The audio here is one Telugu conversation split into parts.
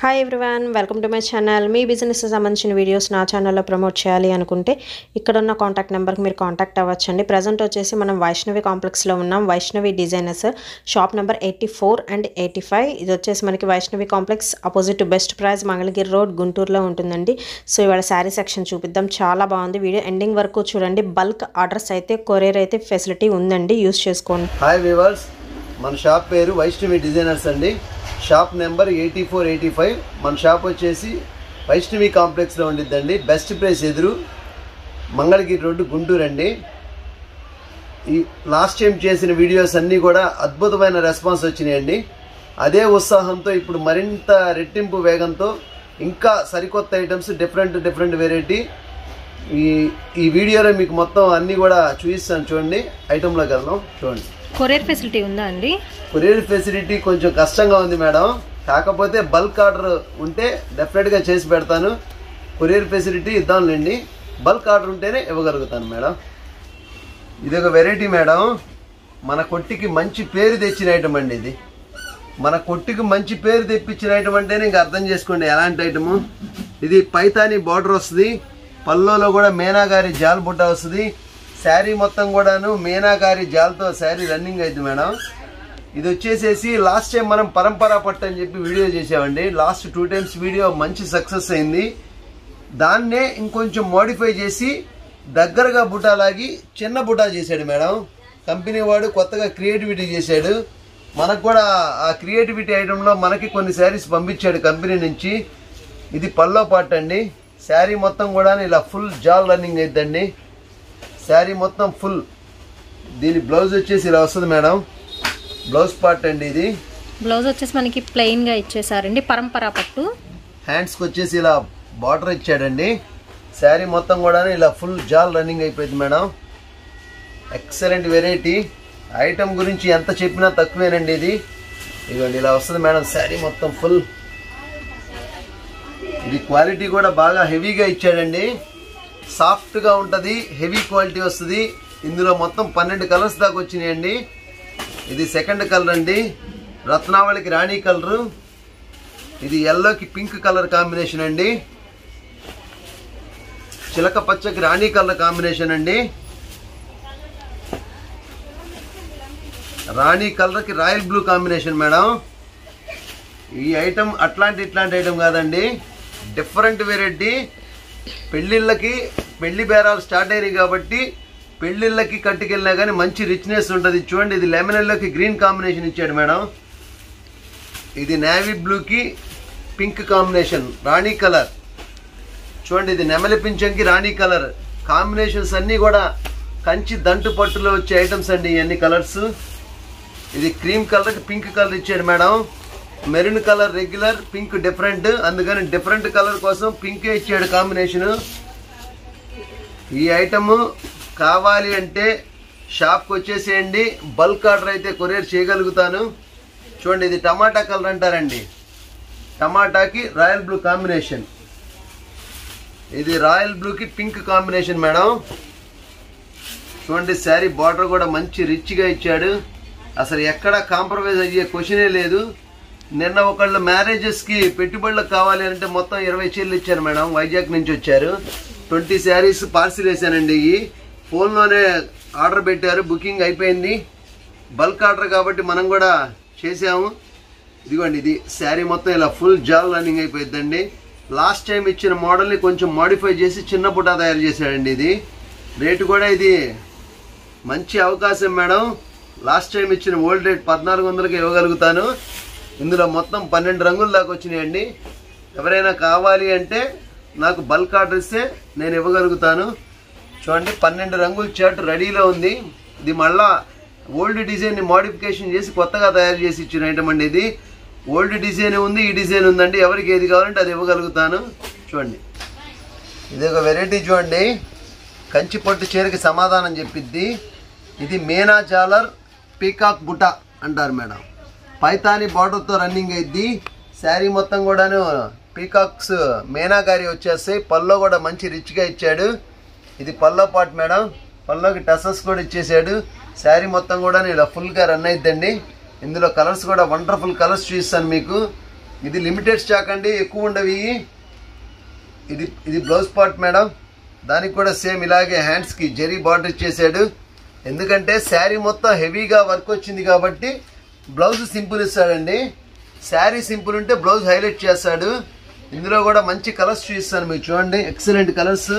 hi everyone welcome to my channel మీ బిజినెస్ సంబంధించిన వీడియోస్ నా ఛానల్లో ప్రమోట్ చేయాలి అనుకుంటే ఇక్కడ ఉన్న కాంటాక్ట్ నెంబర్కి మీరు కాంటాక్ట్ అవ్వచ్చండి ప్రజెంట్ వచ్చేసి మనం వైష్ణవి కాంప్లెక్స్లో ఉన్నాం Vaishnavi designers shop number eighty four and eighty five ఇది వచ్చేసి మనకి Vaishnavi complex opposite best price Mangalagiri road గుంటూరులో ఉంటుందండి సో ఇవాళ శారీ సెక్షన్ చూపిద్దాం చాలా బాగుంది వీడియో ఎండింగ్ వరకు చూడండి బల్క్ ఆర్డర్స్ అయితే కొరియర్ అయితే ఫెసిలిటీ ఉందండి యూస్ చేసుకోండి హాయ్ వివర్స్ మన షాప్ పేరు వైష్ణవి డిజైనర్స్ అండి shop number eighty four eighty five మన షాప్ వచ్చేసి వైష్ణవి కాంప్లెక్స్లో ఉండిద్దండి బెస్ట్ ప్లేస్ ఎదురు మంగళగిరి రోడ్డు గుంటూరు అండి ఈ లాస్ట్ టైం చేసిన వీడియోస్ అన్నీ కూడా అద్భుతమైన రెస్పాన్స్ వచ్చినాయండి అదే ఉత్సాహంతో ఇప్పుడు మరింత రెట్టింపు వేగంతో ఇంకా సరికొత్త ఐటమ్స్ డిఫరెంట్ డిఫరెంట్ వెరైటీ ఈ ఈ వీడియోలో మీకు మొత్తం అన్నీ కూడా చూపిస్తాను చూడండి ఐటెంలోకి వెళ్దాం చూడండి కొరియర్ ఫెసిలిటీ ఉందా అండి కొరియర్ ఫెసిలిటీ కొంచెం కష్టంగా ఉంది మేడం కాకపోతే బల్క్ ఆర్డర్ ఉంటే డెఫినెట్గా చేసి పెడతాను కొరియర్ ఫెసిలిటీ ఇద్దాంలేండి బల్క్ ఆర్డర్ ఉంటేనే ఇవ్వగలుగుతాను మేడం ఇది ఒక వెరైటీ మేడం మన కొట్టికి మంచి పేరు తెచ్చిన ఐటమ్ అండి ఇది మన కొట్టికి మంచి పేరు తెప్పించిన ఐటమ్ అంటేనే ఇంకా అర్థం చేసుకోండి ఎలాంటి ఐటము ఇది పైతాని బార్డర్ వస్తుంది పల్లోలో కూడా మేనా గారి జాల్ బుట్ట వస్తుంది శారీ మొత్తం కూడాను మేనా గారి జాల్తో శారీ రన్నింగ్ అయింది మేడం ఇది వచ్చేసేసి లాస్ట్ టైం మనం పరంపరా పట్టు అని చెప్పి వీడియో చేసామండి లాస్ట్ టూ టైమ్స్ వీడియో మంచి సక్సెస్ అయింది దాన్నే ఇంకొంచెం మోడిఫై చేసి దగ్గరగా బుటా లాగి చిన్న బుటా చేశాడు మేడం కంపెనీ వాడు కొత్తగా క్రియేటివిటీ చేశాడు మనకు కూడా ఆ క్రియేటివిటీ ఐటెంలో మనకి కొన్ని శారీస్ పంపించాడు కంపెనీ నుంచి ఇది పల్లో పాట్ అండి శారీ మొత్తం కూడా ఇలా ఫుల్ జాల్ రన్నింగ్ అయిద్దండి శారీ మొత్తం ఫుల్ దీని బ్లౌజ్ వచ్చేసి ఇలా వస్తుంది మేడం బ్లౌజ్ పార్ట్ అండి ఇది బ్లౌజ్ వచ్చేసి మనకి ప్లెయిన్ గా ఇచ్చేసారండి పరంపరా పట్టు హ్యాండ్స్కి వచ్చేసి ఇలా బార్డర్ ఇచ్చాడండి శారీ మొత్తం కూడా ఇలా ఫుల్ జాల్ రన్నింగ్ అయిపోయింది మేడం ఎక్సలెంట్ వెరైటీ ఐటమ్ గురించి ఎంత చెప్పినా తక్కువేనండి ఇది ఇదిగోండి ఇలా వస్తుంది మేడం శారీ మొత్తం ఫుల్ ఇది క్వాలిటీ కూడా బాగా హెవీగా ఇచ్చాడండి సాఫ్ట్గా ఉంటుంది హెవీ క్వాలిటీ వస్తుంది ఇందులో మొత్తం పన్నెండు కలర్స్ దాకా వచ్చినాయండి ఇది సెకండ్ కలర్ అండి రత్నావళికి రాణి కలరు ఇది ఎల్లోకి పింక్ కలర్ కాంబినేషన్ అండి చిలక పచ్చకి రాణి కలర్ కాంబినేషన్ అండి రాణి కలర్కి రాయల్ బ్లూ కాంబినేషన్ మేడం ఈ ఐటమ్ అట్లాంటి ఇట్లాంటి ఐటమ్ కాదండి డిఫరెంట్ వెరైటీ పెళ్ళిళ్ళకి పెళ్లి బేరాలు స్టార్ట్ అయినాయి కాబట్టి పెళ్ళిళ్ళకి కట్టుకెళ్ళినా కానీ మంచి రిచ్నెస్ ఉంటుంది చూడండి ఇది లెమన్ ఎల్లోకి గ్రీన్ కాంబినేషన్ ఇచ్చాడు మేడం ఇది నేవీ బ్లూకి పింక్ కాంబినేషన్ రాణి కలర్ చూడండి ఇది నెమలి పింఛంకి రాణి కలర్ కాంబినేషన్స్ అన్నీ కూడా కంచి దంటు పట్టులో వచ్చే ఐటమ్స్ అండి ఇవన్నీ కలర్స్ ఇది క్రీమ్ కలర్కి పింక్ కలర్ ఇచ్చాడు madam maroon colour regular pink different అందుకని డిఫరెంట్ కలర్ కోసం పింకే ఇచ్చాడు కాంబినేషన్ ఈ ఐటమ్ కావాలి అంటే షాప్కి వచ్చేసేయండి బల్క్ ఆర్డర్ అయితే కొరియర్ చేయగలుగుతాను చూడండి ఇది టమాటా కలర్ అంటారండి టమాటాకి రాయల్ బ్లూ కాంబినేషన్ ఇది రాయల్ బ్లూకి పింక్ కాంబినేషన్ మేడం చూడండి శారీ బార్డర్ కూడా మంచి రిచ్గా ఇచ్చాడు అసలు ఎక్కడ కాంప్రమైజ్ అయ్యే క్వశ్చనే లేదు నిన్న ఒకళ్ళు మ్యారేజెస్కి పెట్టుబడులకు కావాలి అంటే మొత్తం ఇరవై చీరలు ఇచ్చారు మేడం వైజాగ్ నుంచి వచ్చారు ట్వంటీ శారీస్ పార్సిల్ వేసానండి ఇవి ఫోన్లోనే ఆర్డర్ పెట్టారు బుకింగ్ అయిపోయింది బల్క్ ఆర్డర్ కాబట్టి మనం కూడా చేసాము ఇదిగోండి ఇది శారీ మొత్తం ఇలా ఫుల్ జాల్ రన్నింగ్ అయిపోయిందండి లాస్ట్ టైం ఇచ్చిన మోడల్ని కొంచెం మాడిఫై చేసి చిన్న బుటా తయారు చేశాడండి ఇది రేటు కూడా ఇది మంచి అవకాశం మేడం లాస్ట్ టైం ఇచ్చిన ఓల్డ్ రేట్ పద్నాలుగు వందలకి ఇవ్వగలుగుతాను ఇందులో మొత్తం పన్నెండు రంగుల దాకా వచ్చినాయండి ఎవరైనా కావాలి అంటే నాకు బల్క్ ఆర్డర్ ఇస్తే నేను ఇవ్వగలుగుతాను చూడండి పన్నెండు రంగుల షర్ట్ రెడీలో ఉంది ఇది మళ్ళా ఓల్డ్ డిజైన్ని మోడిఫికేషన్ చేసి కొత్తగా తయారు చేసి ఇచ్చిన ఐటమ్ అండి ఇది ఓల్డ్ డిజైన్ ఉంది ఈ డిజైన్ ఉందండి ఎవరికి ఏది కావాలంటే అది ఇవ్వగలుగుతాను చూడండి ఇది ఒక వెరైటీ చూడండి కంచి పట్టు చీరకి సమాధానం చెప్పిద్ది ఇది మేనా జాలర్ పీకాక్ బుట్ట అంటారు మేడం పైతాని బార్డర్తో రన్నింగ్ అయింది శారీ మొత్తం కూడాను పీకాక్స్ మేనా గారి వచ్చేస్తాయి పల్లో కూడా మంచి రిచ్గా ఇచ్చాడు ఇది పల్లో పాట్ మేడం పల్లోకి టసస్ కూడా ఇచ్చేసాడు శారీ మొత్తం కూడా ఇలా ఫుల్గా రన్ అయిద్దండి ఇందులో కలర్స్ కూడా వండర్ఫుల్ కలర్స్ చూపిస్తాను మీకు ఇది లిమిటెడ్ స్టాక్ అండి ఎక్కువ ఉండవి ఇది ఇది బ్లౌజ్ పార్ట్ మేడం దానికి కూడా సేమ్ ఇలాగే హ్యాండ్స్కి జరీ బార్డర్ ఇచ్చేసాడు ఎందుకంటే శారీ మొత్తం హెవీగా వర్క్ వచ్చింది కాబట్టి బ్లౌజ్ సింపుల్ ఇస్తాడండి శారీ సింపుల్ ఉంటే బ్లౌజ్ హైలైట్ చేస్తాడు ఇందులో కూడా మంచి కలర్స్ చూపిస్తాను మీకు చూడండి ఎక్సలెంట్ కలర్స్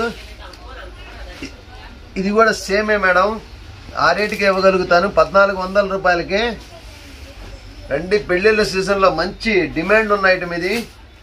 ఇది కూడా సేమే మేడం ఆ రేటుకి ఇవ్వగలుగుతాను పద్నాలుగు వందల రూపాయలకి రండి పెళ్ళిళ్ళ సీజన్లో మంచి డిమాండ్ ఉన్న ఐటమ్ ఇది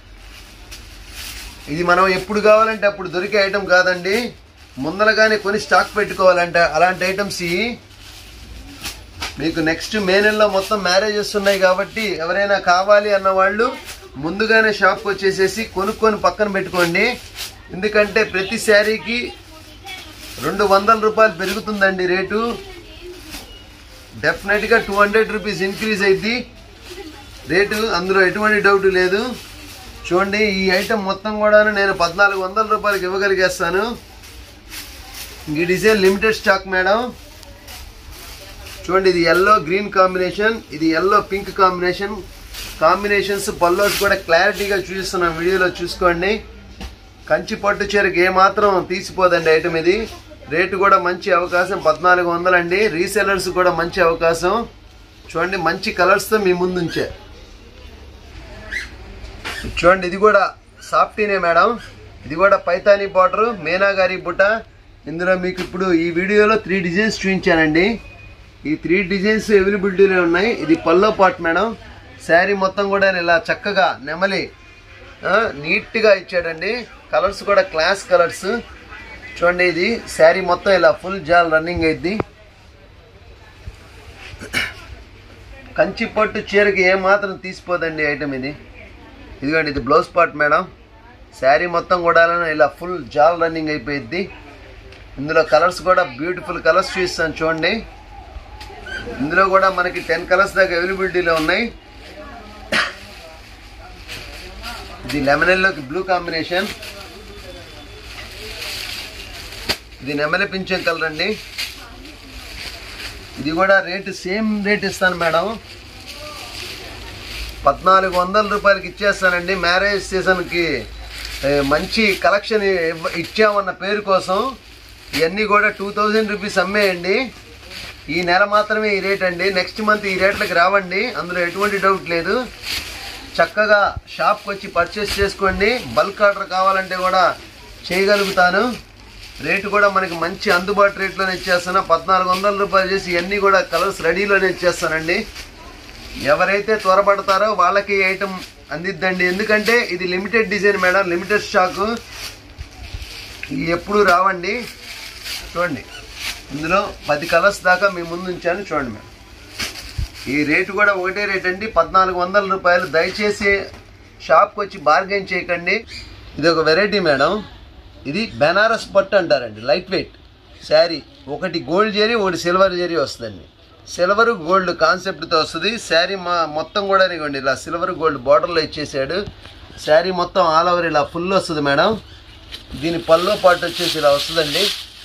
ఇది మనం ఎప్పుడు కావాలంటే అప్పుడు దొరికే ఐటమ్ కాదండి ముందరగానే కొని స్టాక్ పెట్టుకోవాలంటే అలాంటి ఐటమ్స్ ఇవి మీకు నెక్స్ట్ మే నెలలో మొత్తం మ్యారేజెస్ ఉన్నాయి కాబట్టి ఎవరైనా కావాలి అన్న వాళ్ళు ముందుగానే షాప్కి వచ్చేసేసి కొనుక్కొని పక్కన పెట్టుకోండి ఎందుకంటే ప్రతి శారీకి రెండు వందల రూపాయలు పెరుగుతుందండి రేటు డెఫినెట్గా టూ హండ్రెడ్ రూపీస్ ఇంక్రీజ్ అయింది రేటు అందులో ఎటువంటి డౌట్ లేదు చూడండి ఈ ఐటెం మొత్తం కూడా నేను పద్నాలుగు వందల రూపాయలకి ఇవ్వగలిగేస్తాను ఈ డిజైన్ లిమిటెడ్ స్టాక్ మేడం చూడండి ఇది ఎల్లో గ్రీన్ కాంబినేషన్ ఇది ఎల్లో పింక్ కాంబినేషన్ కాంబినేషన్స్ పల్లోస్ కూడా క్లారిటీగా చూపిస్తున్నాం వీడియోలో చూసుకోండి కంచి పట్టు చీరకి ఏమాత్రం తీసిపోదండి ఐటమ్ ఇది రేటు కూడా మంచి అవకాశం పద్నాలుగు వందలండి రీసెలర్స్ కూడా మంచి అవకాశం చూడండి మంచి కలర్స్తో మీ ముందుంచే చూడండి ఇది కూడా సాఫ్టీనే మేడం ఇది కూడా పైతానీ బార్డర్ మేనాగారి బుట్ట ఇందులో మీకు ఇప్పుడు ఈ వీడియోలో త్రీ డిజైన్స్ చూపించానండి ఈ త్రీ డిజైన్స్ అవైలబిలిటీలో ఉన్నాయి ఇది పల్లో పాట్ మేడం శారీ మొత్తం కూడా ఇలా చక్కగా నెమలి ఆ, నీట్గా ఇచ్చాడండి కలర్స్ కూడా క్లాస్ కలర్స్ చూడండి ఇది శారీ మొత్తం ఇలా ఫుల్ జాల్ రన్నింగ్ అయింది కంచి పట్టు చీరకి ఏమాత్రం తీసిపోదండి ఐటమ్ ఇది ఇదిగోండి ఇది బ్లౌజ్ పార్ట్ మేడం శారీ మొత్తం కూడా ఇలా ఫుల్ జాల్ రన్నింగ్ అయిపోయింది ఇందులో కలర్స్ కూడా బ్యూటిఫుల్ కలర్స్ చూపిస్తాను చూడండి ఇందులో కూడా మనకి టెన్ కలర్స్ దాకా అవైలబిలిటీలో ఉన్నాయి ఇది లెమన్ ఎల్లోకి బ్లూ కాంబినేషన్ ఇది నెమలి పింఛం కలర్ అండి ఇది కూడా రేటు సేమ్ రేట్ ఇస్తాను మేడం పద్నాలుగు వందల రూపాయలకి ఇచ్చేస్తానండి మ్యారేజ్ సీజన్కి ఏ, మంచి కలెక్షన్ ఇవ్వ- ఇచ్చామన్న పేరు కోసం ఇవన్నీ కూడా టూ థౌజండ్ రూపీస్ అమ్మేయండి ఈ నెల మాత్రమే ఈ రేట్ అండి నెక్స్ట్ మంత్ ఈ రేట్లకి రావండి అందులో ఎటువంటి డౌట్ లేదు చక్కగా షాప్కి వచ్చి పర్చేస్ చేసుకోండి బల్క్ ఆర్డర్ కావాలంటే కూడా చేయగలుగుతాను రేటు కూడా మనకి మంచి అందుబాటు రేట్లోనే ఇచ్చేస్తాను పద్నాలుగు వందల రూపాయలు చేసి ఇవన్నీ కూడా కలర్స్ రెడీలోనే ఇచ్చేస్తానండి ఎవరైతే త్వరపడతారో వాళ్ళకి ఈ ఐటమ్ అందిద్దండి ఎందుకంటే ఇది limited design madam limited stock ఇవి ఎప్పుడు రావండి చూడండి ఇందులో పది కలర్స్ దాకా మీ ముందు ఉంచాను చూడండి మేడం ఈ రేటు కూడా ఒకటే రేట్ అండి పద్నాలుగు వందల రూపాయలు దయచేసి షాప్కి వచ్చి బార్గెన్ చేయకండి ఇది ఒక వెరైటీ మేడం ఇది బెనారస్ పట్టు అంటారండి లైట్ వెయిట్ శారీ ఒకటి గోల్డ్ జరీ ఒకటి సిల్వర్ జరీ వస్తుందండి సిల్వర్ గోల్డ్ కాన్సెప్ట్తో వస్తుంది శారీ మా మొత్తం కూడా ఇవ్వండి ఇలా సిల్వర్ గోల్డ్ బార్డర్లో ఇచ్చేసాడు శారీ మొత్తం ఆల్ ఓవర్ ఇలా ఫుల్ వస్తుంది మేడం దీని పల్లో పాటు వచ్చేసి ఇలా వస్తుందండి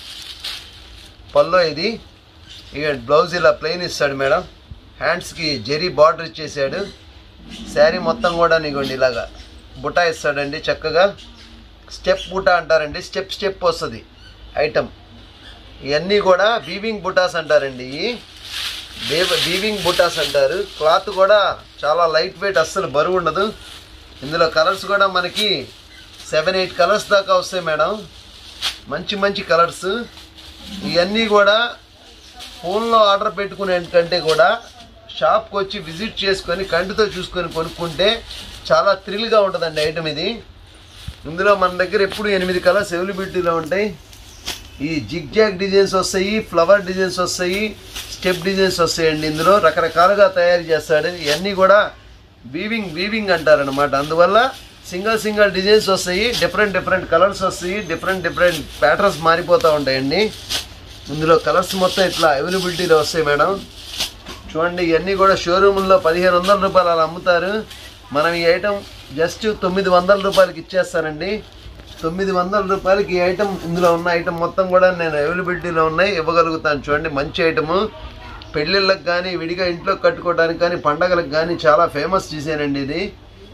పల్లో ఇది ఇక బ్లౌజ్ ఇలా ప్లెయిన్ ఇస్తాడు మేడం హ్యాండ్స్కి జెరీ బార్డర్ ఇచ్చేసాడు శారీ మొత్తం కూడా నీకోండి ఇలాగా బుటా ఇస్తాడండి చక్కగా స్టెప్ బుటా అంటారండి స్టెప్ స్టెప్ వస్తుంది ఐటమ్ ఇవన్నీ కూడా వీవింగ్ బుటాస్ అంటారండి ఇవి బేవ వీవింగ్ బుటాస్ అంటారు క్లాత్ కూడా చాలా లైట్ వెయిట్ అస్సలు బరువు ఉండదు ఇందులో కలర్స్ కూడా మనకి సెవెన్ ఎయిట్ కలర్స్ దాకా వస్తాయి మేడం మంచి మంచి కలర్స్ ఇవన్నీ కూడా ఫోన్లో ఆర్డర్ పెట్టుకునే కంటే కూడా షాప్కి వచ్చి విజిట్ చేసుకొని కంటితో చూసుకొని కొనుక్కుంటే చాలా థ్రిల్గా ఉంటుందండి ఐటమ్ ఇది ఇందులో మన దగ్గర ఎప్పుడు ఎనిమిది కలర్స్ అవైలబిలిటీలో ఉంటాయి ఈ జిగ్ జాగ్ డిజైన్స్ వస్తాయి ఫ్లవర్ డిజైన్స్ వస్తాయి స్టెప్ డిజైన్స్ వస్తాయండి ఇందులో రకరకాలుగా తయారు చేస్తాడు ఇవన్నీ కూడా వీవింగ్ వీవింగ్ అంటారనమాట అందువల్ల సింగిల్ సింగిల్ డిజైన్స్ వస్తాయి డిఫరెంట్ డిఫరెంట్ కలర్స్ వస్తాయి డిఫరెంట్ డిఫరెంట్ ప్యాటర్న్స్ మారిపోతూ ఉంటాయండి ఇందులో కలర్స్ మొత్తం ఇట్లా అవైలబిలిటీలో వస్తాయి మేడం చూడండి ఇవన్నీ కూడా షోరూముల్లో పదిహేను వందల రూపాయలు అలా అమ్ముతారు మనం ఈ ఐటెం జస్ట్ తొమ్మిది వందల రూపాయలకి ఇచ్చేస్తానండి తొమ్మిది వందల రూపాయలకి ఈ ఐటెం ఇందులో ఉన్న ఐటెం మొత్తం కూడా నేను అవైలబిలిటీలో ఉన్నాయి ఇవ్వగలుగుతాను చూడండి మంచి ఐటము పెళ్ళిళ్ళకి కానీ విడిగా ఇంట్లో కట్టుకోవడానికి కానీ పండగలకు కానీ చాలా ఫేమస్ డిజైన్ అండి ఇది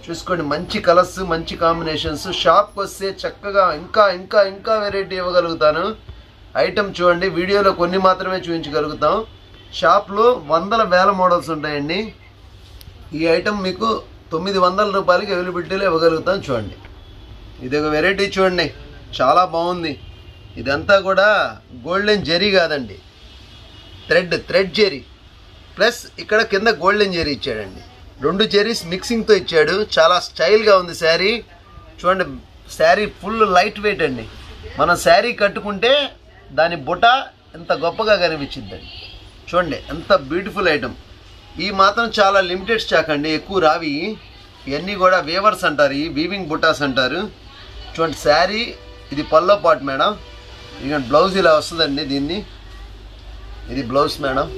చూసుకోండి మంచి కలర్స్ మంచి కాంబినేషన్స్ షాప్కి వస్తే చక్కగా ఇంకా ఇంకా ఇంకా వెరైటీ ఇవ్వగలుగుతాను ఐటమ్ చూడండి వీడియోలో కొన్ని మాత్రమే చూపించగలుగుతాం షాప్లో వందల వేల మోడల్స్ ఉంటాయండి ఈ ఐటమ్ మీకు తొమ్మిది వందల రూపాయలకి అవైలబిలిటీలో ఇవ్వగలుగుతాం చూడండి ఇది ఒక వెరైటీ చూడండి చాలా బాగుంది ఇదంతా కూడా గోల్డెన్ జెరీ కాదండి థ్రెడ్ థ్రెడ్ జెరీ ప్లస్ ఇక్కడ కింద గోల్డెన్ జెరీ ఇచ్చాడండి రెండు జెరీస్ మిక్సింగ్తో ఇచ్చాడు చాలా స్టైల్గా ఉంది శారీ చూడండి శారీ ఫుల్ లైట్ వెయిట్ అండి మనం శారీ కట్టుకుంటే దాని బుట ఎంత గొప్పగా కనిపించిందండి చూడండి ఎంత బ్యూటిఫుల్ ఐటమ్ ఈ మాత్రం చాలా లిమిటెడ్ స్టాక్ అండి ఎక్కువ రావి ఇవన్నీ కూడా వేవర్స్ అంటారు ఈ వీవింగ్ బుటాస్ అంటారు చూడండి శారీ ఇది పల్లో పాట్ మేడం ఇక బ్లౌజ్ ఇలా వస్తుందండి దీన్ని ఇది బ్లౌజ్ మేడం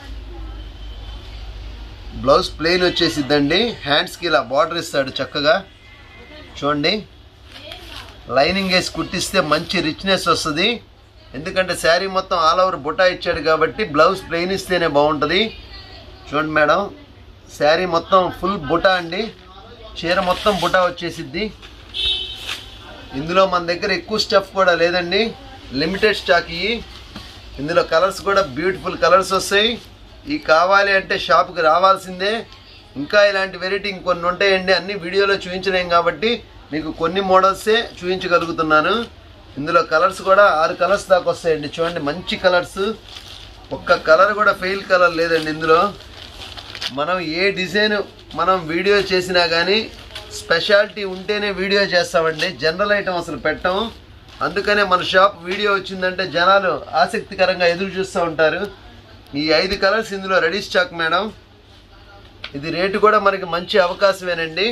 బ్లౌజ్ ప్లెయిన్ వచ్చేసిద్దండి హ్యాండ్స్కి ఇలా బార్డర్ ఇస్తాడు చక్కగా చూడండి లైనింగ్ వేసి కుట్టిస్తే మంచి రిచ్నెస్ వస్తుంది ఎందుకంటే శారీ మొత్తం ఆల్ ఓవర్ బుటా ఇచ్చాడు కాబట్టి బ్లౌజ్ ప్లెయిన్ ఇస్తేనే బాగుంటుంది చూడండి మేడం శారీ మొత్తం ఫుల్ బుటా అండి చీర మొత్తం బుటా వచ్చేసిద్ది ఇందులో మన దగ్గర ఎక్కువ స్టఫ్ కూడా లేదండి లిమిటెడ్ స్టాక్ ఇవి ఇందులో కలర్స్ కూడా బ్యూటిఫుల్ కలర్స్ వస్తాయి ఈ కావాలి అంటే షాప్కి రావాల్సిందే ఇంకా ఇలాంటి వెరైటీ ఇంకొన్ని ఉంటాయండి అన్ని వీడియోలో చూపించలేం కాబట్టి మీకు కొన్ని మోడల్సే చూపించగలుగుతున్నాను ఇందులో కలర్స్ కూడా ఆరు కలర్స్ దాకా వస్తాయండి చూడండి మంచి కలర్స్ ఒక్క కలర్ కూడా ఫెయిల్ కలర్ లేదండి ఇందులో మనం ఏ డిజైన్ మనం వీడియో చేసినా కానీ స్పెషాలిటీ ఉంటేనే వీడియో చేస్తామండి జనరల్ ఐటమ్ అసలు పెట్టం అందుకనే మన షాప్ వీడియో వచ్చిందంటే జనాలు ఆసక్తికరంగా ఎదురు చూస్తూ ఉంటారు ఈ ఐదు కలర్స్ ఇందులో రెడీ స్టాక్ మేడం ఇది రేటు కూడా మనకి మంచి అవకాశమేనండి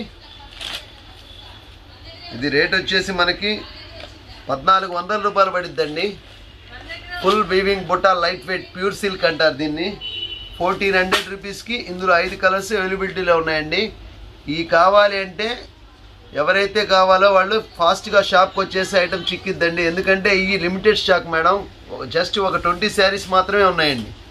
ఇది రేట్ వచ్చేసి మనకి పద్నాలుగు వందల రూపాయలు పడిద్దండి ఫుల్ వీవింగ్ బుట్టా లైట్ వెయిట్ ప్యూర్ సిల్క్ అంటారు దీన్ని ఫోర్టీన్ హండ్రెడ్ రూపీస్కి ఇందులో ఐదు కలర్స్ అవైలబిలిటీలో ఉన్నాయండి ఈ కావాలి అంటే ఎవరైతే కావాలో వాళ్ళు ఫాస్ట్గా షాప్కి వచ్చేసి ఐటమ్ చిక్కిద్దండి ఎందుకంటే ఈ లిమిటెడ్ స్టాక్ మేడం జస్ట్ ఒక ట్వంటీ శారీస్ మాత్రమే ఉన్నాయండి